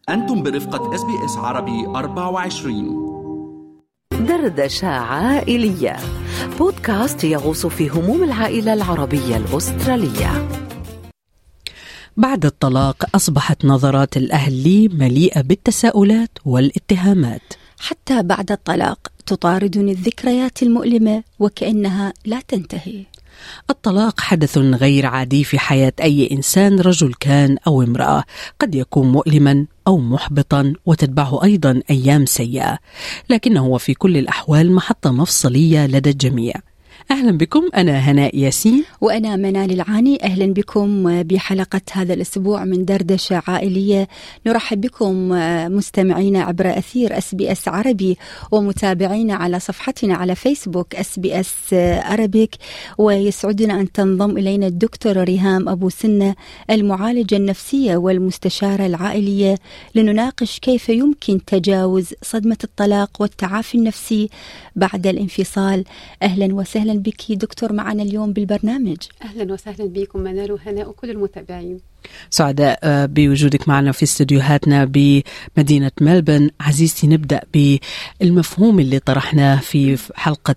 أنتم برفقة اس بي اس عربي 24 دردشة عائلية بودكاست يغوص في هموم العائلة العربية الأسترالية بعد الطلاق أصبحت نظرات الأهل لي مليئة بالتساؤلات والاتهامات حتى بعد الطلاق تطاردني الذكريات المؤلمة وكأنها لا تنتهي الطلاق حدث غير عادي في حياة أي إنسان رجل كان أو امرأة قد يكون مؤلما أو محبطا وتتبعه أيضا أيام سيئة لكنه في كل الأحوال محطة مفصلية لدى الجميع أهلا بكم أنا هناء ياسين وأنا منال العاني أهلا بكم بحلقة هذا الأسبوع من دردشة عائلية نرحب بكم مستمعينا عبر أثير أس بي أس عربي ومتابعينا على صفحتنا على فيسبوك أس بي أس أربيك ويسعدنا أن تنضم إلينا الدكتور ريهام أبو سنة المعالجة النفسية والمستشارة العائلية لنناقش كيف يمكن تجاوز صدمة الطلاق والتعافي النفسي بعد الانفصال أهلا وسهلا أهلا بك دكتور معنا اليوم بالبرنامج أهلا وسهلا بكم منال وهناء وكل المتابعين سعداء آه، بوجودك معنا في استديوهاتنا بمدينة ملبن عزيزتي نبدأ بالمفهوم اللي طرحناه في حلقة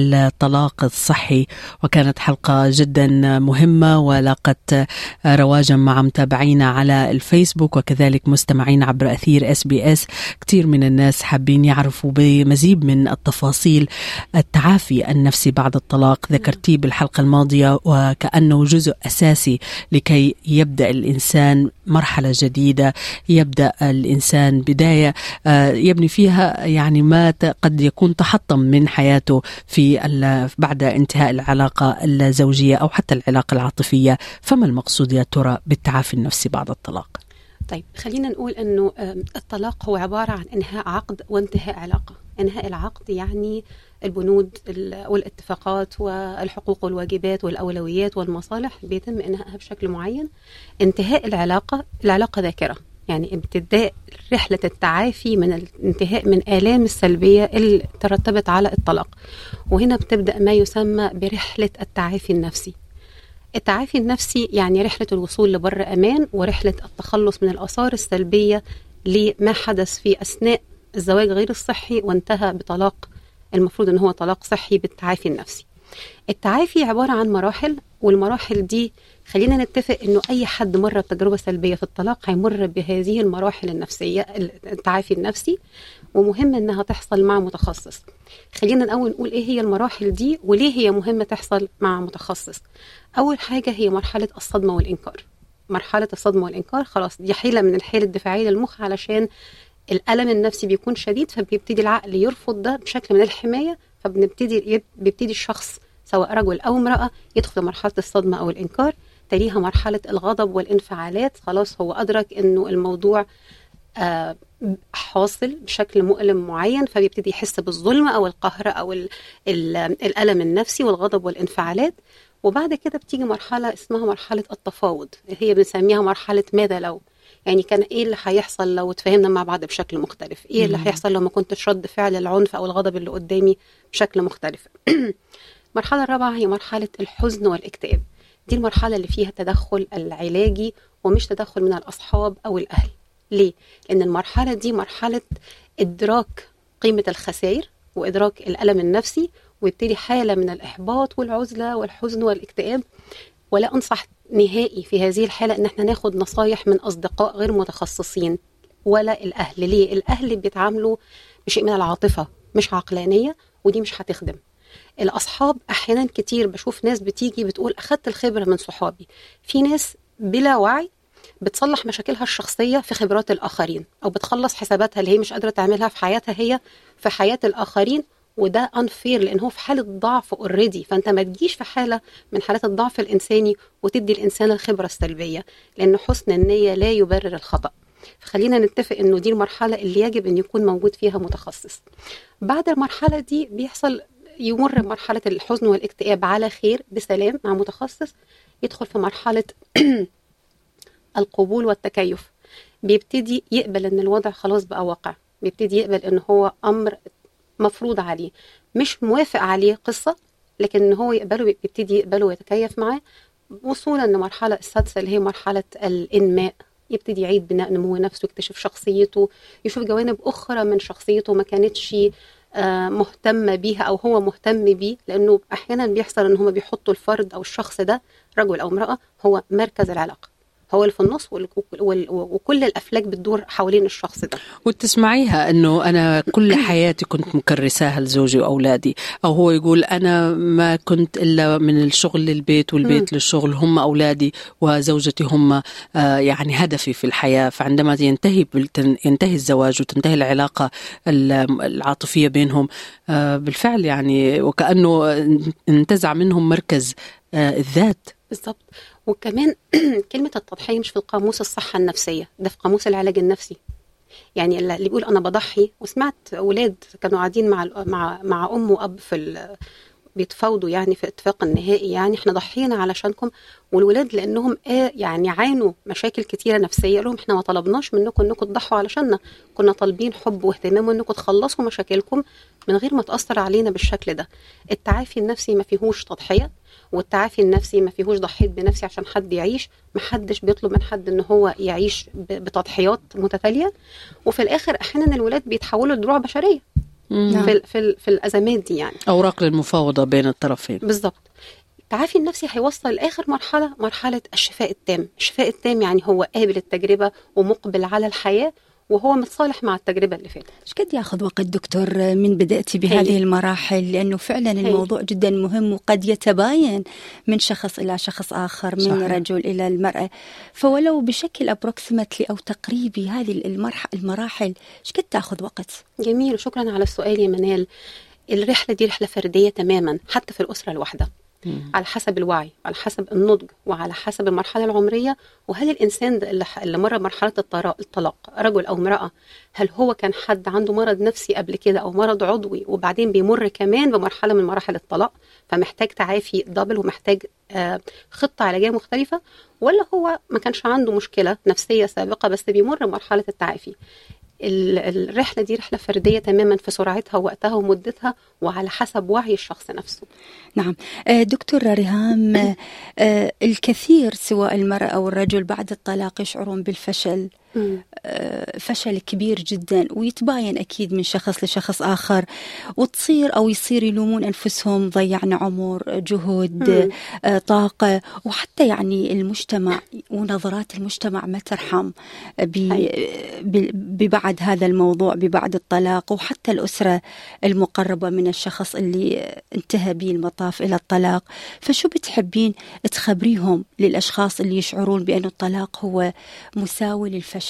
الطلاق الصحي وكانت حلقة جدا مهمة ولاقت رواجا مع متابعينا على الفيسبوك وكذلك مستمعين عبر أثير اس بي اس كثير من الناس حابين يعرفوا بمزيد من التفاصيل التعافي النفسي بعد الطلاق ذكرتيه بالحلقة الماضية وكأنه جزء أساسي لكي يبدأ الإنسان مرحلة جديدة يبدأ الإنسان بداية آه، يبني فيها يعني ما قد يكون تحطم من حياته في بعد انتهاء العلاقة الزوجية أو حتى العلاقة العاطفية فما المقصود يا ترى بالتعافي النفسي بعد الطلاق؟ طيب خلينا نقول انه الطلاق هو عباره عن انهاء عقد وانتهاء علاقه انهاء العقد يعني البنود والاتفاقات والحقوق والواجبات والاولويات والمصالح بيتم انهائها بشكل معين انتهاء العلاقه العلاقه ذاكره يعني ابتداء رحلة التعافي من الانتهاء من آلام السلبية اللي ترتبت على الطلاق وهنا بتبدأ ما يسمى برحلة التعافي النفسي التعافي النفسي يعني رحلة الوصول لبر أمان ورحلة التخلص من الآثار السلبية لما حدث في أثناء الزواج غير الصحي وانتهى بطلاق المفروض ان هو طلاق صحي بالتعافي النفسي التعافي عباره عن مراحل والمراحل دي خلينا نتفق انه اي حد مر بتجربه سلبيه في الطلاق هيمر بهذه المراحل النفسيه التعافي النفسي ومهم انها تحصل مع متخصص خلينا الاول نقول ايه هي المراحل دي وليه هي مهمه تحصل مع متخصص اول حاجه هي مرحله الصدمه والانكار مرحله الصدمه والانكار خلاص دي حيله من الحيل الدفاعيه للمخ علشان الالم النفسي بيكون شديد فبيبتدي العقل يرفض ده بشكل من الحمايه فبنبتدي بيبتدي الشخص سواء رجل او امراه يدخل في مرحله الصدمه او الانكار تليها مرحله الغضب والانفعالات خلاص هو ادرك انه الموضوع آه حاصل بشكل مؤلم معين فبيبتدي يحس بالظلم او القهر او ال ال الالم النفسي والغضب والانفعالات وبعد كده بتيجي مرحله اسمها مرحله التفاوض هي بنسميها مرحله ماذا لو يعني كان ايه اللي هيحصل لو اتفاهمنا مع بعض بشكل مختلف ايه اللي هيحصل لو ما كنتش رد فعل العنف او الغضب اللي قدامي بشكل مختلف المرحله الرابعه هي مرحله الحزن والاكتئاب دي المرحله اللي فيها التدخل العلاجي ومش تدخل من الاصحاب او الاهل ليه لان المرحله دي مرحله ادراك قيمه الخسائر وادراك الالم النفسي ويبتدي حاله من الاحباط والعزله والحزن والاكتئاب ولا انصح نهائي في هذه الحاله ان احنا ناخد نصايح من اصدقاء غير متخصصين ولا الاهل ليه الاهل بيتعاملوا بشيء من العاطفه مش عقلانيه ودي مش هتخدم الاصحاب احيانا كتير بشوف ناس بتيجي بتقول اخدت الخبره من صحابي في ناس بلا وعي بتصلح مشاكلها الشخصيه في خبرات الاخرين او بتخلص حساباتها اللي هي مش قادره تعملها في حياتها هي في حياه الاخرين وده انفير لان هو في حاله ضعف اوريدي فانت ما تجيش في حاله من حالات الضعف الانساني وتدي الانسان الخبره السلبيه لان حسن النيه لا يبرر الخطا فخلينا نتفق انه دي المرحله اللي يجب ان يكون موجود فيها متخصص بعد المرحله دي بيحصل يمر مرحله الحزن والاكتئاب على خير بسلام مع متخصص يدخل في مرحله القبول والتكيف بيبتدي يقبل ان الوضع خلاص بقى واقع بيبتدي يقبل ان هو امر مفروض عليه مش موافق عليه قصة لكن ان هو يقبله بيبتدي يقبله ويتكيف معاه وصولا لمرحلة السادسة اللي هي مرحلة الإنماء يبتدي يعيد بناء نمو نفسه يكتشف شخصيته يشوف جوانب اخرى من شخصيته ما كانتش آه، مهتمه بيها او هو مهتم بيه لانه احيانا بيحصل ان هم بيحطوا الفرد او الشخص ده رجل او امراه هو مركز العلاقه هو اللي في النص وال- وال- وكل الافلاك بتدور حوالين الشخص ده وتسمعيها انه انا كل حياتي كنت مكرساها لزوجي واولادي او هو يقول انا ما كنت الا من الشغل للبيت والبيت للشغل هم اولادي وزوجتي هم آه، يعني هدفي في الحياه فعندما ينتهي بالتن- ينتهي الزواج وتنتهي العلاقه ال- العاطفيه بينهم آه، بالفعل يعني وكانه انتزع منهم مركز آه، الذات بالظبط وكمان كلمة التضحية مش في القاموس الصحة النفسية ده في قاموس العلاج النفسي يعني اللي اللي بيقول أنا بضحي وسمعت أولاد كانوا قاعدين مع مع مع أم وأب في ال- بيتفاوضوا يعني في اتفاق النهائي يعني احنا ضحينا علشانكم والولاد لانهم آه يعني عانوا مشاكل كتيره نفسيه قال لهم احنا ما طلبناش منكم انكم تضحوا علشاننا كنا طالبين حب واهتمام وانكم تخلصوا مشاكلكم من غير ما تاثر علينا بالشكل ده التعافي النفسي ما فيهوش تضحيه والتعافي النفسي ما فيهوش ضحيت بنفسي عشان حد يعيش ما حدش بيطلب من حد ان هو يعيش ب- بتضحيات متتاليه وفي الاخر احيانا الولاد بيتحولوا لدروع بشريه نعم. في ال- في, ال- في الازمات دي يعني اوراق للمفاوضه بين الطرفين بالظبط التعافي النفسي هيوصل لاخر مرحله مرحله الشفاء التام الشفاء التام يعني هو قابل التجربه ومقبل على الحياه وهو متصالح مع التجربه اللي فاتت ايش قد ياخذ وقت دكتور من بدأتي بهذه هي. المراحل لأنه فعلا الموضوع جدا مهم وقد يتباين من شخص إلى شخص آخر من صحيح. رجل إلى المرأة فولو بشكل أبروكسيمتلي أو تقريبي هذه المرح المراحل ايش قد تاخذ وقت؟ جميل وشكرا على السؤال يا منال الرحله دي رحله فرديه تماما حتى في الاسره الواحده على حسب الوعي على حسب النضج وعلى حسب المرحله العمريه وهل الانسان ده اللي اللي مر مرحله الطرا- الطلاق رجل او امراه هل هو كان حد عنده مرض نفسي قبل كده او مرض عضوي وبعدين بيمر كمان بمرحله من مراحل الطلاق فمحتاج تعافي دبل ومحتاج آه، خطه علاجيه مختلفه ولا هو ما كانش عنده مشكله نفسيه سابقه بس بيمر بمرحله التعافي ال- الرحله دي رحله فرديه تماما في سرعتها ووقتها ومدتها وعلى حسب وعي الشخص نفسه نعم آه، دكتورة ريهام آه، آه، الكثير سواء المرأة أو الرجل بعد الطلاق يشعرون بالفشل آه، فشل كبير جدا ويتباين أكيد من شخص لشخص آخر وتصير أو يصير يلومون أنفسهم ضيعنا عمر جهد مم. آه، طاقة وحتى يعني المجتمع ونظرات المجتمع ما ترحم ب- ب- ببعد هذا الموضوع ببعد الطلاق وحتى الأسرة المقربة من الشخص اللي انتهى به المطاف إلى الطلاق فشو بتحبين تخبريهم للأشخاص اللي يشعرون بأن الطلاق هو مساوي للفشل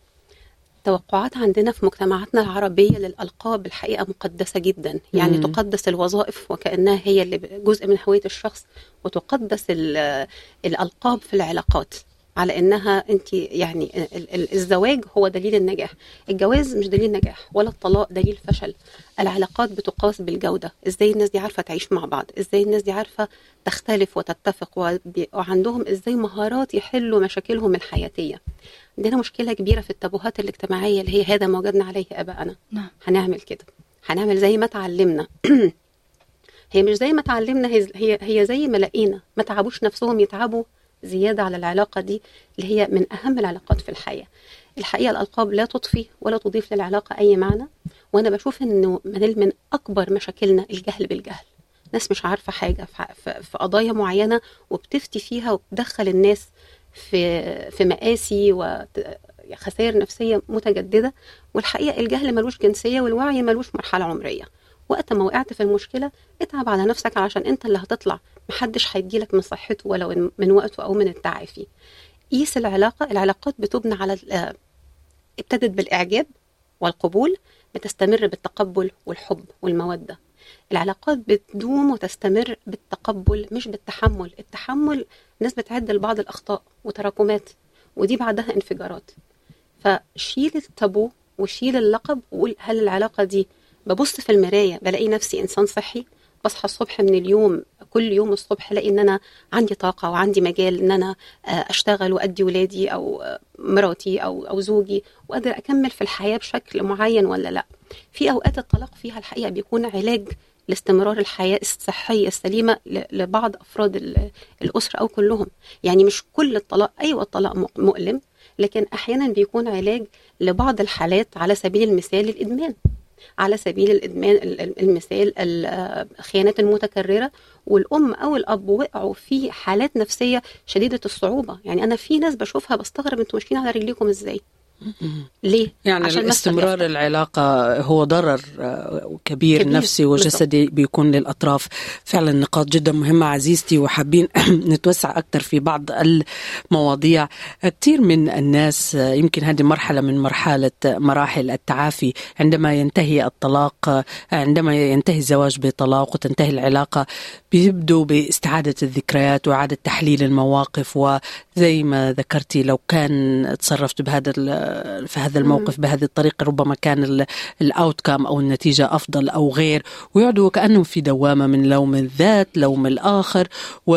توقعات عندنا في مجتمعاتنا العربية للألقاب الحقيقة مقدسة جدا يعني مم. تقدس الوظائف وكأنها هي اللي جزء من هوية الشخص وتقدس ال- الألقاب في العلاقات على انها انت يعني ال- ال- الزواج هو دليل النجاح الجواز مش دليل نجاح ولا الطلاق دليل فشل العلاقات بتقاس بالجوده ازاي الناس دي عارفه تعيش مع بعض ازاي الناس دي عارفه تختلف وتتفق وبي- وعندهم ازاي مهارات يحلوا مشاكلهم الحياتيه عندنا مشكله كبيره في التابوهات الاجتماعيه اللي هي هذا ما وجدنا عليه اباءنا نعم هنعمل كده هنعمل زي ما اتعلمنا هي مش زي ما اتعلمنا هي هي, هي زي ما لقينا ما تعبوش نفسهم يتعبوا زياده على العلاقه دي اللي هي من اهم العلاقات في الحياه الحقيقه الالقاب لا تضفي ولا تضيف للعلاقه اي معنى وانا بشوف انه من من اكبر مشاكلنا الجهل بالجهل ناس مش عارفه حاجه في ح- في- في قضايا معينه وبتفتي فيها وبتدخل الناس في في مآسي وخسائر نفسيه متجدده والحقيقه الجهل ملوش جنسيه والوعي ملوش مرحله عمريه وقت ما وقعت في المشكله اتعب على نفسك علشان انت اللي هتطلع محدش هيديلك من صحته ولا من وقته او من التعافي قيس العلاقه العلاقات بتبنى على ال- آه، ابتدت بالاعجاب والقبول بتستمر بالتقبل والحب والموده العلاقات بتدوم وتستمر بالتقبل مش بالتحمل التحمل ناس بتعد لبعض الاخطاء وتراكمات ودي بعدها انفجارات فشيل التابو وشيل اللقب وقول هل العلاقه دي ببص في المرايه بلاقي نفسي انسان صحي بصحى الصبح من اليوم كل يوم الصبح الاقي ان انا عندي طاقه وعندي مجال ان انا آه، اشتغل وادي ولادي او آه، مراتي او او زوجي واقدر اكمل في الحياه بشكل معين ولا لا في اوقات الطلاق فيها الحقيقه بيكون علاج لاستمرار الحياه الصحيه السليمه ل- لبعض افراد ال- الاسره او كلهم يعني مش كل الطلاق ايوه الطلاق م- مؤلم لكن احيانا بيكون علاج لبعض الحالات على سبيل المثال الادمان على سبيل الادمان ال- ال- المثال ال- الخيانات المتكرره والام او الاب وقعوا في حالات نفسيه شديده الصعوبه يعني انا في ناس بشوفها بستغرب انتوا ماشيين على رجليكم ازاي ليه يعني عشان بس استمرار اليافطة. العلاقة هو ضرر آه، كبير, كبير، نفسي وجسدي بيكون للأطراف فعلا نقاط جدا مهمة عزيزتي وحابين نتوسع أكثر في بعض المواضيع كثير من الناس آه، يمكن هذه مرحلة من مرحلة مراحل التعافي عندما ينتهي الطلاق آه، عندما ينتهي الزواج بطلاق وتنتهي العلاقة بيبدوا باستعادة الذكريات وإعادة تحليل المواقف وزي ما ذكرتي لو كان تصرفت بهذا ال- في هذا الموقف بهذه الطريقة ربما كان الأوتكم أو النتيجة أفضل أو غير ويقعدوا كأنهم في دوامة من لوم الذات لوم الآخر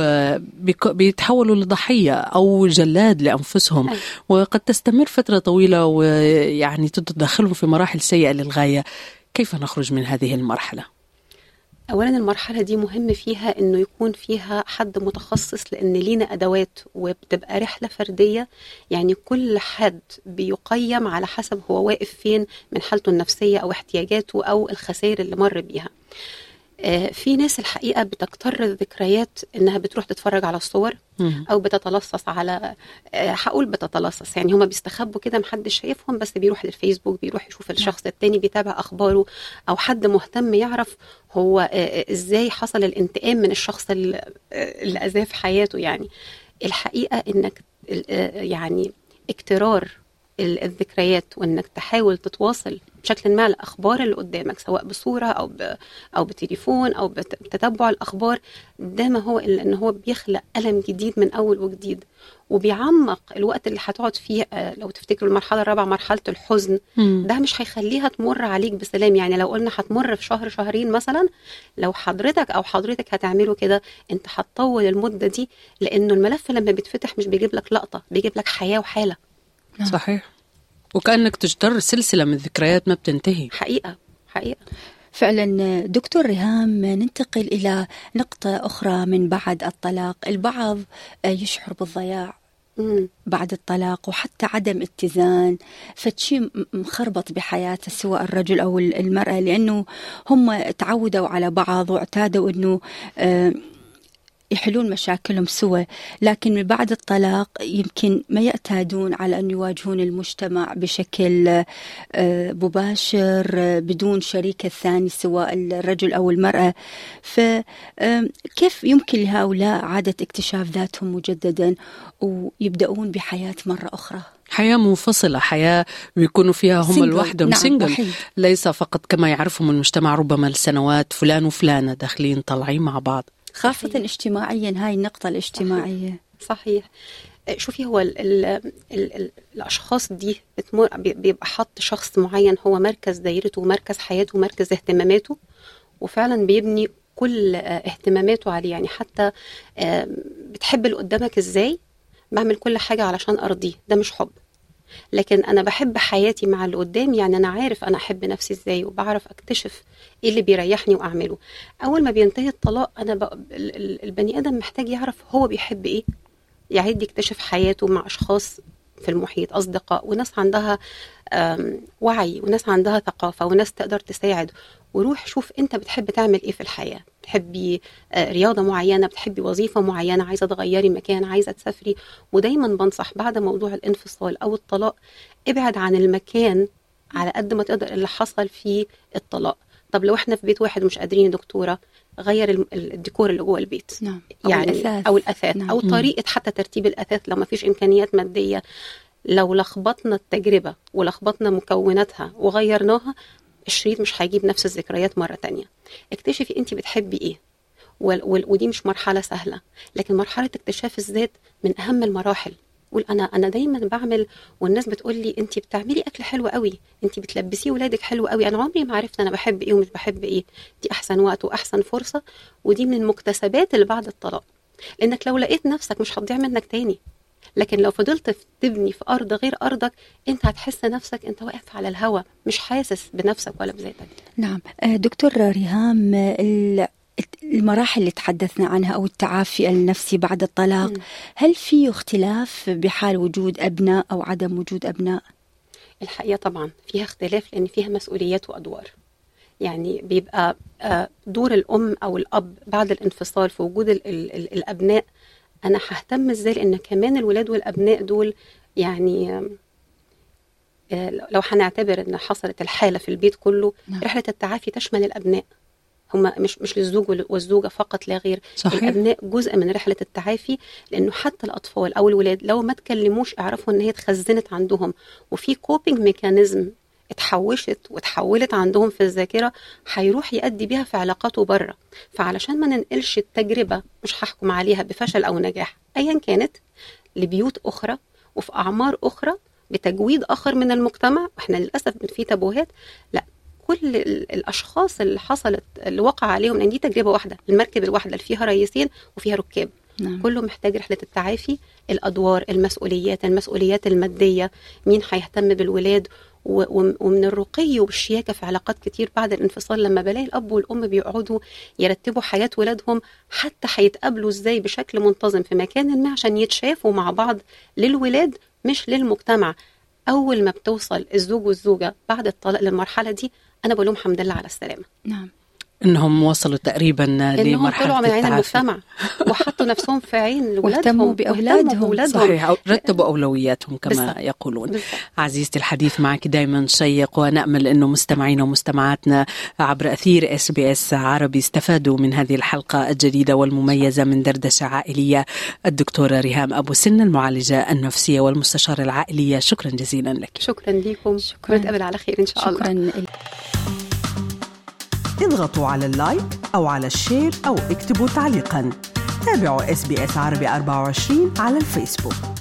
وبيتحولوا لضحية أو جلاد لأنفسهم أي. وقد تستمر فترة طويلة ويعني تدخلهم في مراحل سيئة للغاية كيف نخرج من هذه المرحلة؟ اولا المرحله دي مهم فيها انه يكون فيها حد متخصص لان لينا ادوات وبتبقى رحله فرديه يعني كل حد بيقيم على حسب هو واقف فين من حالته النفسيه او احتياجاته او الخسائر اللي مر بيها آه، في ناس الحقيقه بتكتر الذكريات انها بتروح تتفرج على الصور مم. او بتتلصص على آه، هقول بتتلصص يعني هما بيستخبوا كده محدش شايفهم بس بيروح للفيسبوك بيروح يشوف الشخص التاني بيتابع اخباره او حد مهتم يعرف هو آه، آه، ازاي حصل الانتقام من الشخص اللي آه، اللي اذاه في حياته يعني الحقيقه انك آه، يعني اكترار ال- الذكريات وانك تحاول تتواصل بشكل ما الاخبار اللي قدامك سواء بصوره او ب... او بتليفون او بت- بتتبع الاخبار ده ما هو الا ان هو بيخلق الم جديد من اول وجديد وبيعمق الوقت اللي هتقعد فيه آه، لو تفتكروا المرحله الرابعه مرحله الحزن مم. ده مش هيخليها تمر عليك بسلام يعني لو قلنا هتمر في شهر شهرين مثلا لو حضرتك او حضرتك هتعملوا كده انت هتطول المده دي لانه الملف لما بيتفتح مش بيجيب لك لقطه بيجيب لك حياه وحاله صحيح وكأنك تجتر سلسلة من الذكريات ما بتنتهي حقيقه حقيقه فعلا دكتور ريهام ننتقل إلى نقطة أخرى من بعد الطلاق البعض يشعر بالضياع مم. بعد الطلاق وحتى عدم اتزان فشي م- مخربط بحياته سواء الرجل أو ال- المرأة لأنه هم تعودوا على بعض واعتادوا أنه آه، يحلون مشاكلهم سوا لكن من بعد الطلاق يمكن ما يعتادون على أن يواجهون المجتمع بشكل آه، مباشر آه، بدون شريك الثاني سواء الرجل أو المرأة فكيف يمكن لهؤلاء عادة اكتشاف ذاتهم مجددا ويبدأون بحياة مرة أخرى حياة منفصلة حياة بيكونوا فيها هم Single. لوحدهم نعم، سنجل وحيد. ليس فقط كما يعرفهم المجتمع ربما لسنوات فلان وفلانة داخلين طالعين مع بعض خاصة اجتماعيا هاي النقطة الاجتماعية صحيح آه، شوفي هو ال ال ال ال الاشخاص دي بتمر بي- بيبقى حط شخص معين هو مركز دايرته ومركز حياته ومركز اهتماماته وفعلا بيبني كل آه، اهتماماته عليه يعني حتى آه، بتحب اللي قدامك ازاي بعمل كل حاجه علشان ارضيه ده مش حب لكن انا بحب حياتي مع اللي قدامي يعني انا عارف انا احب نفسي ازاي وبعرف اكتشف ايه اللي بيريحني واعمله اول ما بينتهي الطلاق انا ب... ال- ال- البني ادم محتاج يعرف هو بيحب ايه يعيد يكتشف حياته مع اشخاص في المحيط اصدقاء وناس عندها آم، وعي وناس عندها ثقافه وناس تقدر تساعد وروح شوف انت بتحب تعمل ايه في الحياه بتحبي آه، رياضه معينه بتحبي وظيفه معينه عايزه تغيري مكان عايزه تسافري ودايما بنصح بعد موضوع الانفصال او الطلاق ابعد عن المكان على قد ما تقدر اللي حصل فيه الطلاق طب لو احنا في بيت واحد ومش قادرين يا دكتوره غير الم- الديكور اللي جوه البيت نعم أو يعني الأثاث. او الاثاث نعم. او طريقه حتى ترتيب الاثاث لو ما فيش امكانيات ماديه لو لخبطنا التجربه ولخبطنا مكوناتها وغيرناها الشريط مش هيجيب نفس الذكريات مره تانية اكتشفي انت بتحبي ايه وال- وال- ودي مش مرحله سهله لكن مرحله اكتشاف الذات من اهم المراحل قول انا انا دايما بعمل والناس بتقول لي انت بتعملي اكل حلو قوي انت بتلبسيه ولادك حلو قوي انا عمري ما عرفت انا بحب ايه ومش بحب ايه دي احسن وقت واحسن فرصه ودي من المكتسبات اللي بعد الطلاق لانك لو لقيت نفسك مش هتضيع منك تاني لكن لو فضلت تبني في ارض غير ارضك انت هتحس نفسك انت واقف على الهوا مش حاسس بنفسك ولا بذاتك نعم آه، دكتور ريهام آه، المراحل اللي تحدثنا عنها او التعافي النفسي بعد الطلاق م. هل في اختلاف بحال وجود ابناء او عدم وجود ابناء الحقيقه طبعا فيها اختلاف لان فيها مسؤوليات وادوار يعني بيبقى آه، دور الام او الاب بعد الانفصال في وجود ال ال ال الابناء انا ههتم ازاي لان كمان الولاد والابناء دول يعني آه، لو هنعتبر ان حصلت الحاله في البيت كله نعم. رحله التعافي تشمل الابناء هم مش مش للزوج والزوجه فقط لا غير صحيح. الابناء جزء من رحله التعافي لانه حتى الاطفال او الولاد لو ما تكلموش اعرفوا ان هي اتخزنت عندهم وفي كوبينج ميكانيزم اتحوشت وتحولت عندهم في الذاكره هيروح يأدي بيها في علاقاته بره فعلشان ما ننقلش التجربه مش هحكم عليها بفشل او نجاح ايا كانت لبيوت اخرى وفي اعمار اخرى بتجويد اخر من المجتمع واحنا للاسف في تابوهات لا كل الاشخاص اللي حصلت اللي وقع عليهم لان دي تجربه واحده المركب الواحده اللي فيها رئيسين وفيها ركاب نعم. كله محتاج رحله التعافي الادوار المسؤوليات المسؤوليات الماديه مين هيهتم بالولاد ومن الرقي والشياكه في علاقات كتير بعد الانفصال لما بلاقي الاب والام بيقعدوا يرتبوا حياه ولادهم حتى هيتقابلوا ازاي بشكل منتظم في مكان ما عشان يتشافوا مع بعض للولاد مش للمجتمع اول ما بتوصل الزوج والزوجه بعد الطلاق للمرحله دي انا بقول لهم الحمد لله على السلامه نعم انهم وصلوا تقريبا لمرحله طلعوا من عين المجتمع وحطوا نفسهم في عين اولادهم باولادهم صحيح رتبوا اولوياتهم كما بالزبط. يقولون بالزبط. عزيزتي الحديث معك دائما شيق ونامل انه مستمعينا ومستمعاتنا عبر اثير اس بي اس عربي استفادوا من هذه الحلقه الجديده والمميزه من دردشه عائليه الدكتوره ريهام ابو سن المعالجه النفسيه والمستشاره العائليه شكرا جزيلا لك شكرا لكم شكرا نتقابل على خير ان شاء شكرا الله شكرا اضغطوا على اللايك أو على الشير أو اكتبوا تعليقا تابعوا اس بي اس عربي 24 على الفيسبوك